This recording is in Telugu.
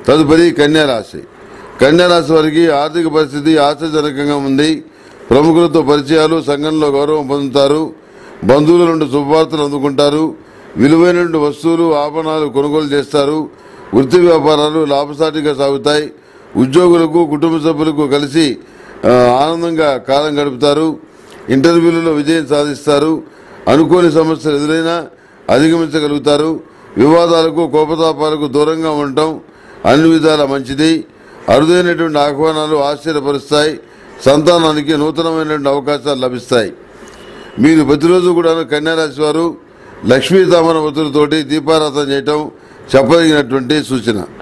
తదుపరి కన్యారాశి కన్యారాశి వారికి ఆర్థిక పరిస్థితి ఆశాజనకంగా ఉంది ప్రముఖులతో పరిచయాలు సంఘంలో గౌరవం పొందుతారు బంధువుల నుండి శుభవార్తలు అందుకుంటారు విలువైన వస్తువులు ఆభరణాలు కొనుగోలు చేస్తారు వృత్తి వ్యాపారాలు లాభసాటిగా సాగుతాయి ఉద్యోగులకు కుటుంబ సభ్యులకు కలిసి ఆ, ఆనందంగా కాలం గడుపుతారు ఇంటర్వ్యూలలో విజయం సాధిస్తారు అనుకోని సమస్యలు ఎదురైనా అధిగమించగలుగుతారు వివాదాలకు కోపతాపాలకు దూరంగా ఉండటం అన్ని విధాల మంచిది అరుదైనటువంటి ఆహ్వానాలు ఆశ్చర్యపరుస్తాయి సంతానానికి నూతనమైనటువంటి అవకాశాలు లభిస్తాయి మీరు ప్రతిరోజు కూడా కన్యారాశి వారు లక్ష్మీ తామర వతులతోటి దీపారాధన చేయటం చెప్పదగినటువంటి సూచన